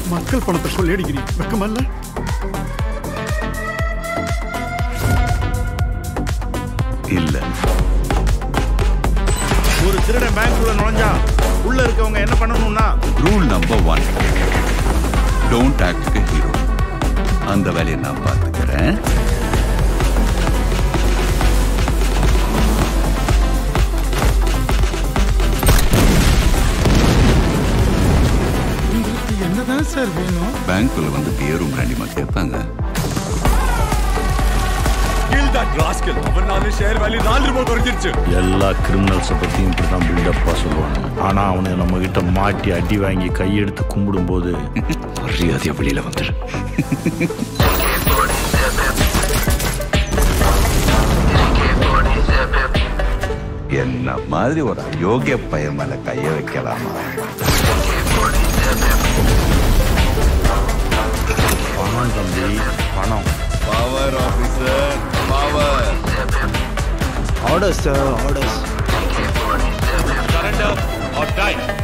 மக்கள் பணத்தை கொள்ளையடிக்கிறீங்க வெக்கமல்ல இல்ல ஒரு திருடன் பேங்க்குள்ள நுழைஞ்சா உள்ள இருக்கவங்க என்ன பண்ணணும்னா rule number one don't act hero அந்த வேலையை நான் பார்த்துக்கிறேன் உங்களுக்கு என்னதான் சார் வேணும் பேங்க்குள்ள வந்து பியரும் பிராண்டிமா கேட்பாங்க எல்லா கிரிமினல்ஸை பற்றியும் இப்படி தான் பில்டப்பாக சொல்லுவாங்க ஆனால் அவனுக்கு நம்ம கிட்ட மாட்டி அடி வாங்கி கையெடுத்து கும்பிடும்போது மரியாதையை வெளியில் வந்துடு என்ன மாதிரி ஒரு அயோக்கிய பையன் மேல கைய வைக்கலாமா பணம் தம்பி பணம் power officer power orders sir orders Surrender or die.